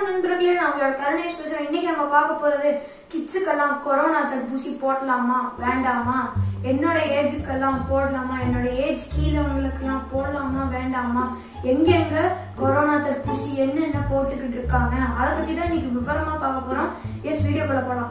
நண்பர்களே நான் உங்களோட கருணேஷ் பேசுறேன் இன்னைக்கு நம்ம பார்க்க போறது கிட்ஸுக்கெல்லாம் கொரோனா தடுப்பூசி போடலாமா வேண்டாமா என்னோட ஏஜுக்கெல்லாம் போடலாமா என்னோட ஏஜ் கீழே உங்களுக்கெல்லாம் போடலாமா வேண்டாமா எங்கெங்க கொரோனா தடுப்பூசி என்னென்ன போட்டுக்கிட்டு இருக்காங்க அதை பத்தி தான் இன்னைக்கு விவரமா பார்க்க போறோம் எஸ் வீடியோக்குள்ள போலாம்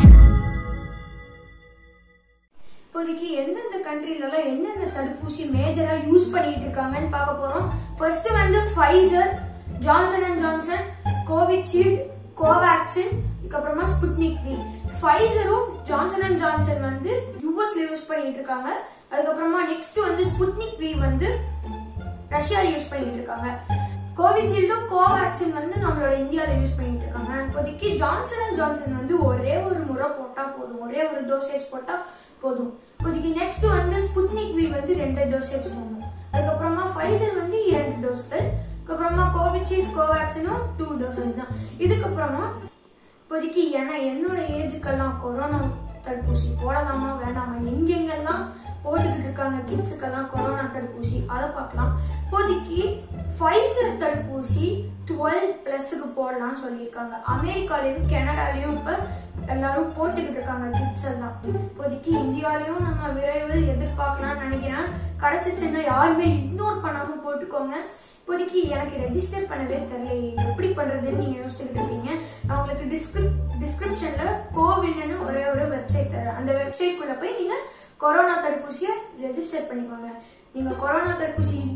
இப்போதைக்கு எந்தெந்த கண்ட்ரிலலாம் என்னென்ன தடுப்பூசி மேஜரா யூஸ் பண்ணிட்டு இருக்காங்கன்னு பார்க்க போறோம் ஃபர்ஸ்ட் வந்து Pfizer Johnson and Johnson Covishield Covaxin இதுக்கப்புறமா ஸ்புட்னிக் வி ஃபைசரும் ஜான்சன் அண்ட் ஜான்சன் வந்து யூஎஸ்ல யூஸ் பண்ணிட்டு இருக்காங்க அதுக்கப்புறமா நெக்ஸ்ட் வந்து ஸ்புட்னிக் வி வந்து ரஷ்யா யூஸ் பண்ணிட்டு இருக்காங்க கோவிஷீல்டும் கோவேக்சின் வந்து நம்மளோட இந்தியால யூஸ் பண்ணிட்டு இருக்காங்க இப்போதைக்கு ஜான்சன் அண்ட் ஜான்சன் வந்து ஒரே ஒரு முறை போட்டா போதும் ஒரே ஒரு டோசேஜ் போட்டா போதும் இப்போதைக்கு நெக்ஸ்ட் வந்து ஸ்புட்னிக் வி வந்து ரெண்டு டோசேஜ் போடணும் அதுக்கப்புறமா ஃபைசர் வந்து இரண்டு டோஸ்கள் அதுக்கப்புறமா கோவிஷீல்டு கோவேக்சினும் டூ டோசேஜ் தான் இதுக்கப்புறமா இப்போதைக்கு ஏன்னா என்னோட ஏஜுக்கெல்லாம் கொரோனா தடுப்பூசி போடலாமா வேண்டாமா எங்கெங்கெல்லாம் போட்டுக்கிட்டு இருக்காங்க கிட்ஸுக்கெல்லாம் கொரோனா தடுப்பூசி அதை பார்க்கலாம் இப்போதைக்கு ஃபைசர் தடுப்பூசி டுவெல் பிளஸுக்கு போடலாம்னு சொல்லியிருக்காங்க அமெரிக்காலையும் கனடாலையும் இப்போ எல்லாரும் போட்டுக்கிட்டு இருக்காங்க கிட்ஸ் எல்லாம் இப்போதைக்கு இந்தியாலையும் நம்ம விரைவில் எதிர்பார்க்கலாம்னு நினைக்கிறேன் கிடைச்சிச்சுன்னா யாருமே இக்னோர் பண்ணாம போட்டுக்கோங்க இப்போதைக்கு எனக்கு ரெஜிஸ்டர் பண்ணவே தெரியல எப்படி பண்றதுன்னு நீங்க யோசிச்சுட்டு இருப்பீங்க நான் உங்களுக்கு டிஸ்கிரிப் டிஸ்கிரிப்ஷன்ல கோவின்னு ஒரே ஒரு வெப்சைட் தரேன் அந்த வெப்சைட் குள்ள போய் நீங்க கொரோனா தடுப்பூசியை ரெஜிஸ்டர் பண்ணிக்கோங்க நீங்க கொரோனா தடுப்பூசி